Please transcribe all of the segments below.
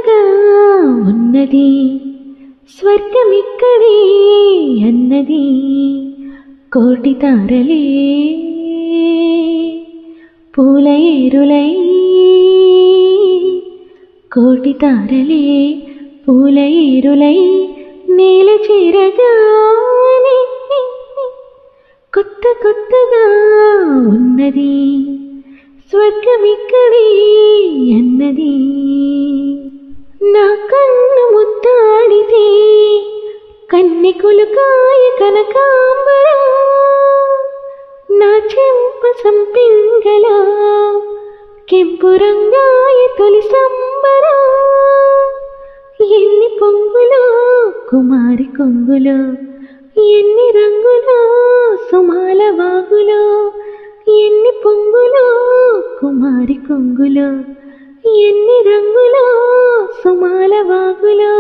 కొత్తగా ఉన్నది స్వర్గమిక్కడే అన్నది కోటి తారలే పూల ఏరులై కోటి తారలే పూల ఏరులై నేల చేరగానే కొత్త కొత్తగా ఉన్నది స్వర్గమిక్కడే అన్నది నా కన్ను ముద్దాడితే కన్నె కొలుకాయ కనకాంబరం నా చెంప సంపింగల కెంపు రంగాయ తొలి సంబరం ఎన్ని పొంగులో కుమారి కొంగులో ఎన్ని రంగులో సుమాల వాగులో ఎన్ని పొంగులో కుమారి కొంగులో ఎన్ని రంగులో సుమాల వాగులో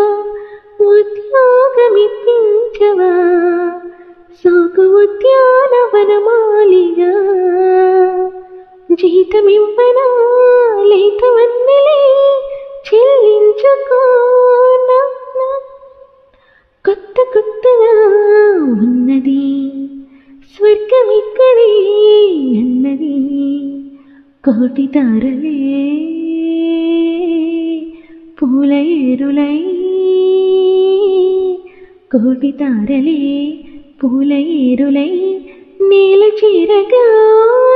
ఉద్యోగమిప్పించవా సోకు ఉద్యానవనమాలిగా జీతమివ్వనా లేతవన్నెలే చెల్లించుకోనా కొత్త కొత్తగా ఉన్నది స్వర్గమిక్కడే అన్నది కోటి తారలే పూల ఏరులై కోటి తారలే పూల ఏరులై నేల చీరగా